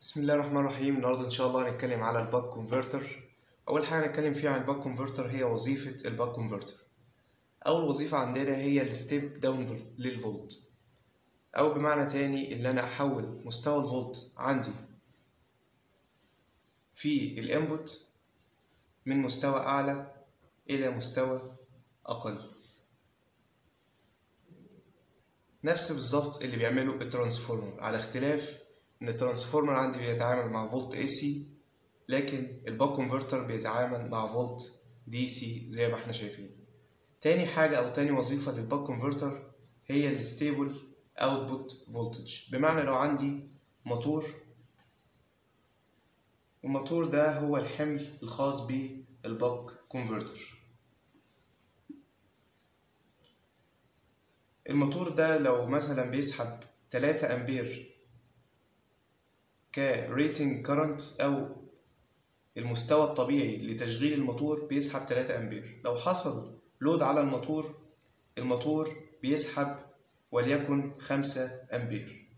بسم الله الرحمن الرحيم النهارده ان شاء الله هنتكلم على الباك كونفرتر اول حاجه هنتكلم فيها عن الباك كونفرتر هي وظيفه الباك كونفرتر اول وظيفه عندنا هي الستيب داون للفولت او بمعنى تاني ان انا احول مستوى الفولت عندي في الانبوت من مستوى اعلى الى مستوى اقل نفس بالظبط اللي بيعمله الترانسفورمر على اختلاف ان الترانسفورمر عندي بيتعامل مع فولت اي سي لكن الباك كونفرتر بيتعامل مع فولت دي سي زي ما احنا شايفين تاني حاجة او تاني وظيفة للباك كونفرتر هي الستيبل اوتبوت فولتج بمعنى لو عندي موتور الموتور ده هو الحمل الخاص بالباك كونفرتر الموتور ده لو مثلا بيسحب 3 امبير كريتنج كارنت او المستوى الطبيعي لتشغيل الموتور بيسحب 3 امبير لو حصل لود على الموتور الموتور بيسحب وليكن 5 امبير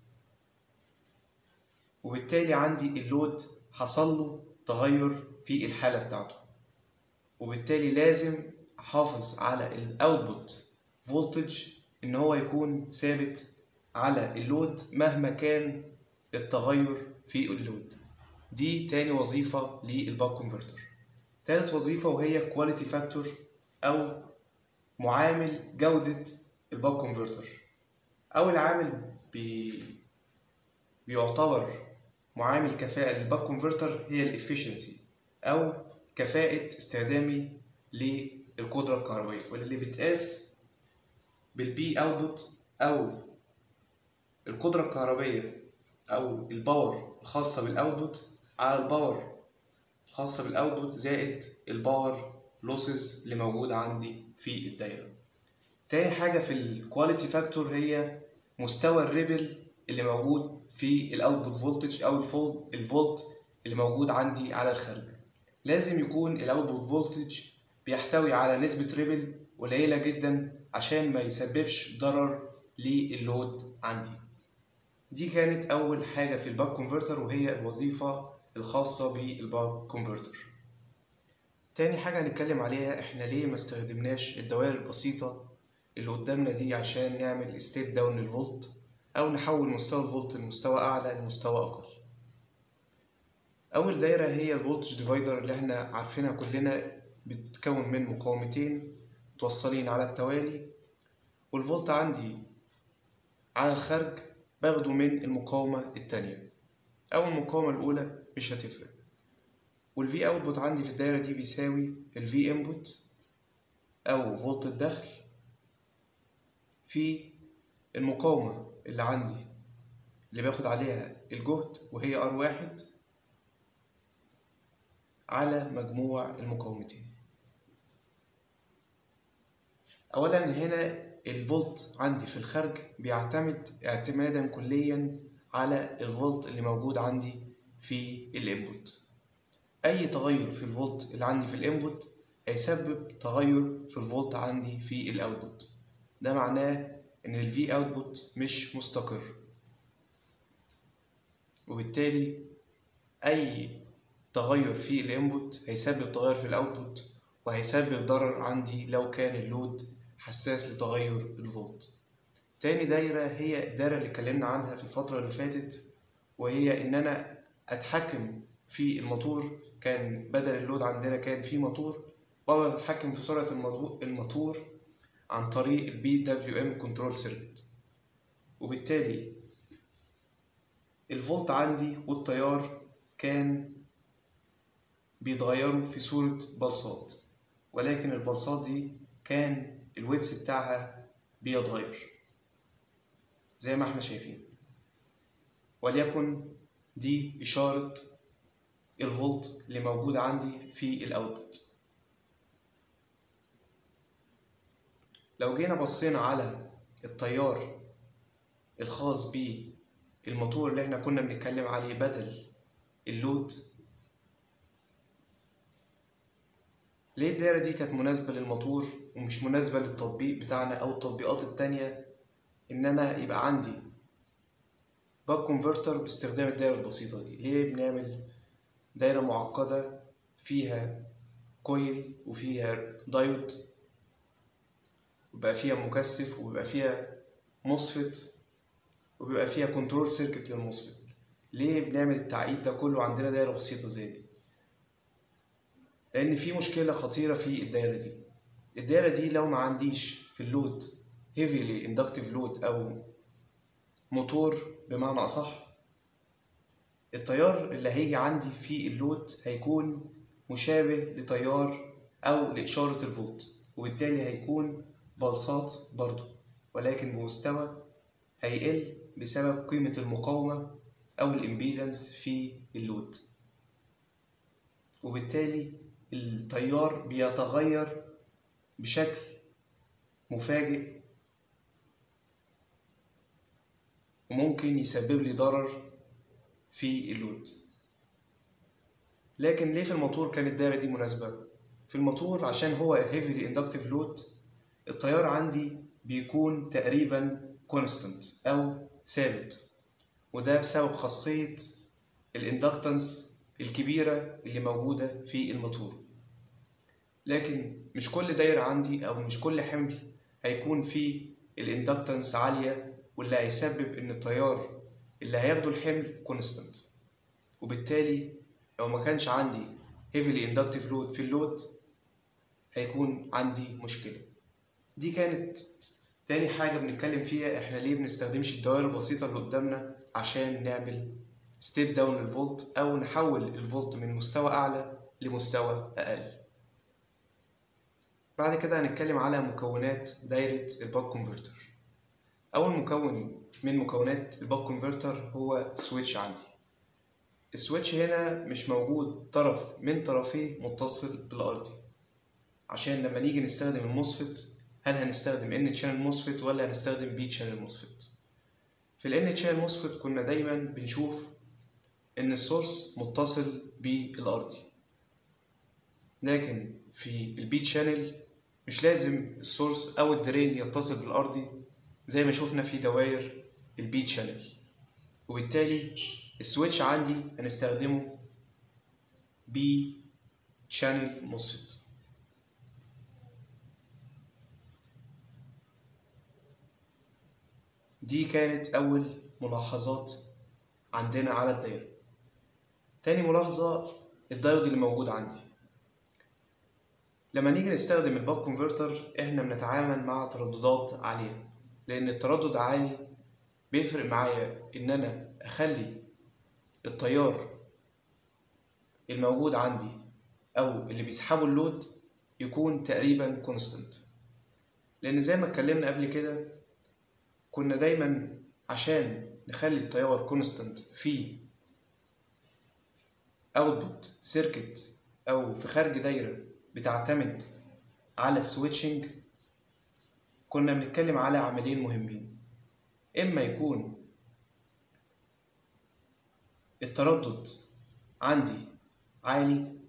وبالتالي عندي اللود حصل له تغير في الحالة بتاعته وبالتالي لازم احافظ على الاوتبوت فولتج ان هو يكون ثابت على اللود مهما كان التغير في اللود دي تاني وظيفة للباك كونفرتر تالت وظيفة وهي كواليتي فاكتور أو معامل جودة الباك كونفرتر أول عامل بي... بيعتبر معامل كفاءة للباك كونفرتر هي الافشنسي أو كفاءة استخدامي للقدرة الكهربائية واللي بتقاس بالبي اوتبوت أو القدرة الكهربائية او الباور الخاصة بالاوتبوت على الباور الخاصة بالاوتبوت زائد الباور لوسز اللي موجود عندي في الدايرة تاني حاجة في الكواليتي فاكتور هي مستوى الريبل اللي موجود في الاوتبوت فولتج او الفولت اللي موجود عندي على الخارج لازم يكون الاوتبوت فولتج بيحتوي على نسبة ريبل قليلة جدا عشان ما يسببش ضرر للود عندي دي كانت أول حاجة في الباك كونفرتر وهي الوظيفة الخاصة بالباك كونفرتر تاني حاجة هنتكلم عليها احنا ليه ما استخدمناش الدوائر البسيطة اللي قدامنا دي عشان نعمل ستيت داون للفولت أو نحول مستوى الفولت لمستوى أعلى لمستوى أقل أول دايرة هي الفولتج ديفايدر اللي احنا عارفينها كلنا بتتكون من مقاومتين متوصلين على التوالي والفولت عندي على الخارج باخده من المقاومة التانية أو المقاومة الأولى مش هتفرق والفي اوتبوت عندي في الدايرة دي بيساوي الفي انبوت أو فولت الدخل في المقاومة اللي عندي اللي باخد عليها الجهد وهي ار واحد على مجموع المقاومتين أولا هنا الفولت عندي في الخارج بيعتمد اعتمادا كليا على الفولت اللي موجود عندي في الانبوت اي تغير في الفولت اللي عندي في الانبوت هيسبب تغير في الفولت عندي في الاوتبوت ده معناه ان الفي اوتبوت مش مستقر وبالتالي اي تغير في الانبوت هيسبب تغير في الاوتبوت وهيسبب ضرر عندي لو كان اللود حساس لتغير الفولت تاني دايرة هي الدايرة اللي اتكلمنا عنها في الفترة اللي فاتت وهي إن أنا أتحكم في الموتور كان بدل اللود عندنا كان في موتور بقدر أتحكم في سرعة الموتور عن طريق البي دبليو ام كنترول سيركت وبالتالي الفولت عندي والتيار كان بيتغيروا في صورة بلصات ولكن البلصات دي كان الويتس بتاعها بيتغير زي ما احنا شايفين وليكن دي إشارة الفولت اللي موجود عندي في الأوتبوت لو جينا بصينا على التيار الخاص بالموتور اللي احنا كنا بنتكلم عليه بدل اللود ليه الدايرة دي كانت مناسبة للموتور ومش مناسبة للتطبيق بتاعنا أو التطبيقات التانية إن أنا يبقى عندي باك كونفرتر باستخدام الدايرة البسيطة دي ليه بنعمل دايرة معقدة فيها كويل وفيها دايود وبقى فيها مكثف وبيبقى فيها مصفت وبيبقى فيها كنترول سيركت للمصفت ليه بنعمل التعقيد ده كله عندنا دايرة بسيطة زي دي لأن في مشكلة خطيرة في الدايرة دي الدايرة دي لو ما عنديش في اللود heavily inductive load أو موتور بمعنى أصح التيار اللي هيجي عندي في اللود هيكون مشابه لتيار أو لإشارة الفولت وبالتالي هيكون بلصات برضو ولكن بمستوى هيقل بسبب قيمة المقاومة أو الإمبيدنس في اللود وبالتالي التيار بيتغير بشكل مفاجئ وممكن يسبب لي ضرر في اللود لكن ليه في الموتور كانت الدايرة دي مناسبة؟ في الموتور عشان هو heavily inductive load التيار عندي بيكون تقريبا constant أو ثابت وده بسبب خاصية الاندكتنس الكبيرة اللي موجودة في الموتور لكن مش كل دايرة عندي أو مش كل حمل هيكون فيه الاندكتنس عالية واللي هيسبب إن التيار اللي هياخده الحمل كونستانت وبالتالي لو ما كانش عندي heavily inductive load في اللود هيكون عندي مشكلة دي كانت تاني حاجة بنتكلم فيها احنا ليه بنستخدمش الدوائر البسيطة اللي قدامنا عشان نعمل ستيب داون للفولت أو نحول الفولت من مستوى أعلى لمستوى أقل بعد كده هنتكلم على مكونات دايرة الباك كونفرتر أول مكون من مكونات الباك كونفرتر هو سويتش عندي السويتش هنا مش موجود طرف من طرفيه متصل بالأرضي عشان لما نيجي نستخدم الموسفت هل هنستخدم ان تشانل موسفت ولا هنستخدم بي تشانل موسفت في الان تشانل موسفت كنا دايما بنشوف ان السورس متصل بالارضي لكن في البي تشانل مش لازم السورس او الدرين يتصل بالارضي زي ما شفنا في دوائر البي تشانل وبالتالي السويتش عندي هنستخدمه بي تشانل موسفت دي كانت أول ملاحظات عندنا على الدايرة تاني ملاحظة الدايود اللي موجود عندي لما نيجي نستخدم الباك كونفرتر احنا بنتعامل مع ترددات عالية لأن التردد عالي بيفرق معايا إن أنا أخلي التيار الموجود عندي أو اللي بيسحبه اللود يكون تقريبا كونستنت لأن زي ما اتكلمنا قبل كده كنا دايما عشان نخلي التيار كونستنت في اوتبوت سيركت او في خارج دايره بتعتمد على السويتشنج كنا بنتكلم على عاملين مهمين اما يكون التردد عندي عالي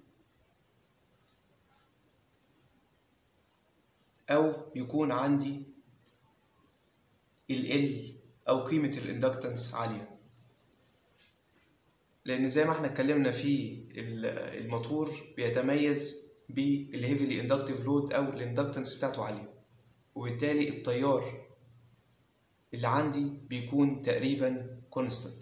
او يكون عندي ال أو قيمة الاندكتنس عالية لأن زي ما احنا اتكلمنا في الموتور بيتميز بالهيفلي اندكتيف لود أو الاندكتنس بتاعته عالية وبالتالي التيار اللي عندي بيكون تقريبا كونستنت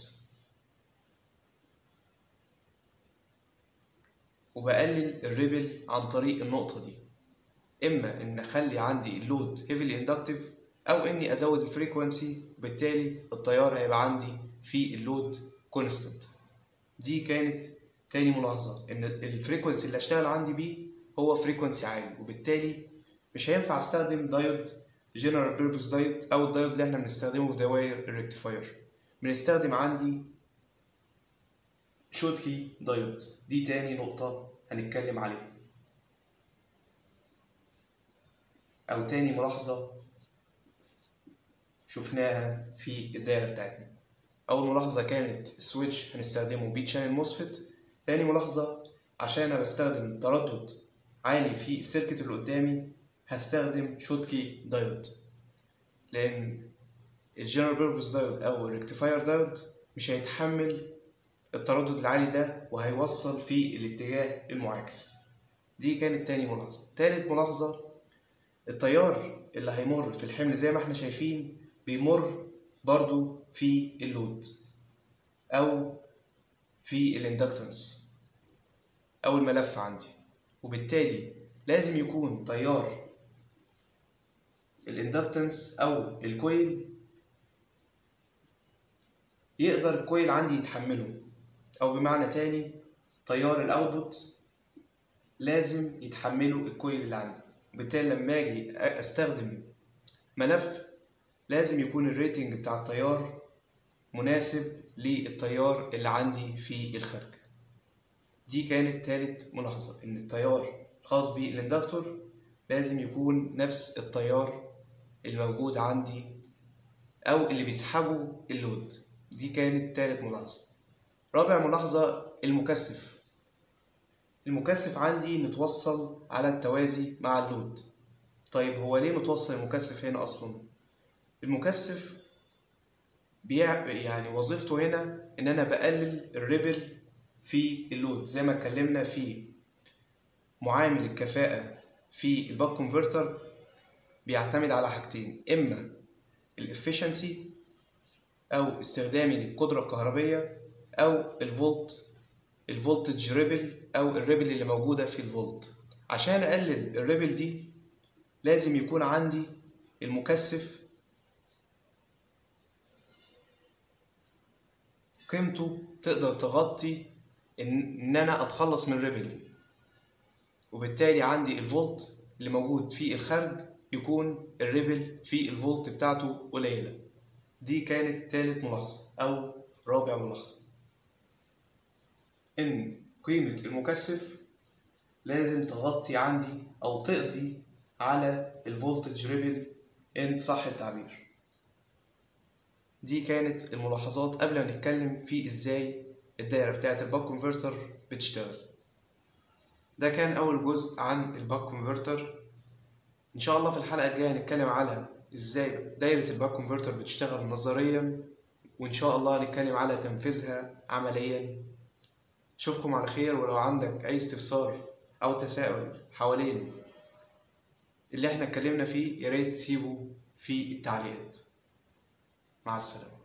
وبقلل الريبل عن طريق النقطة دي إما إن أخلي عندي اللود هيفلي اندكتيف او اني ازود الفريكونسي وبالتالي التيار هيبقى عندي في اللود كونستنت دي كانت تاني ملاحظه ان الفريكونسي اللي اشتغل عندي بيه هو فريكونسي عالي وبالتالي مش هينفع استخدم دايود جنرال بيربوس دايود او الدايود اللي احنا بنستخدمه في دوائر الريكتيفاير بنستخدم عندي شوتكي دايود دي تاني نقطه هنتكلم عليها او تاني ملاحظه شفناها في الدايرة بتاعتنا أول ملاحظة كانت السويتش هنستخدمه بي تشانل موسفيت تاني ملاحظة عشان أنا بستخدم تردد عالي في السيركت اللي قدامي هستخدم شوتكي دايود لأن الجنرال بيربوس دايود أو الريكتيفاير دايود مش هيتحمل التردد العالي ده وهيوصل في الاتجاه المعاكس دي كانت تاني ملاحظة تالت ملاحظة التيار اللي هيمر في الحمل زي ما احنا شايفين بيمر برضو في اللود أو في الاندكتنس أو الملف عندي وبالتالي لازم يكون تيار الاندكتنس أو الكويل يقدر الكويل عندي يتحمله أو بمعنى تاني تيار الأوتبوت لازم يتحمله الكويل اللي عندي وبالتالي لما أجي أستخدم ملف لازم يكون الريتنج بتاع التيار مناسب للتيار اللي عندي في الخارج دي كانت تالت ملاحظة إن التيار الخاص بالاندكتور لازم يكون نفس التيار الموجود عندي أو اللي بيسحبه اللود دي كانت تالت ملاحظة رابع ملاحظة المكثف المكثف عندي متوصل على التوازي مع اللود طيب هو ليه متوصل المكثف هنا أصلا المكثف بيع يعني وظيفته هنا إن أنا بقلل الريبل في اللود زي ما اتكلمنا في معامل الكفاءة في الباك كونفرتر بيعتمد على حاجتين إما الافشنسي أو استخدامي للقدرة الكهربية أو الفولت الفولتج ريبل أو الريبل اللي موجودة في الفولت عشان أقلل الريبل دي لازم يكون عندي المكثف قيمته تقدر تغطي إن أنا أتخلص من الريبل دي وبالتالي عندي الفولت اللي موجود في الخارج يكون الريبل في الفولت بتاعته قليلة دي كانت تالت ملاحظة أو رابع ملاحظة إن قيمة المكثف لازم تغطي عندي أو تقضي على الفولتج ريبل إن صح التعبير دي كانت الملاحظات قبل ما نتكلم في إزاي الدايرة بتاعة الباك كونفرتر بتشتغل ده كان أول جزء عن الباك كونفرتر إن شاء الله في الحلقة الجاية هنتكلم على إزاي دايرة الباك كونفرتر بتشتغل نظريا وإن شاء الله هنتكلم على تنفيذها عمليا أشوفكم على خير ولو عندك أي استفسار أو تساؤل حوالين اللي احنا اتكلمنا فيه ياريت تسيبه في التعليقات مع السلامة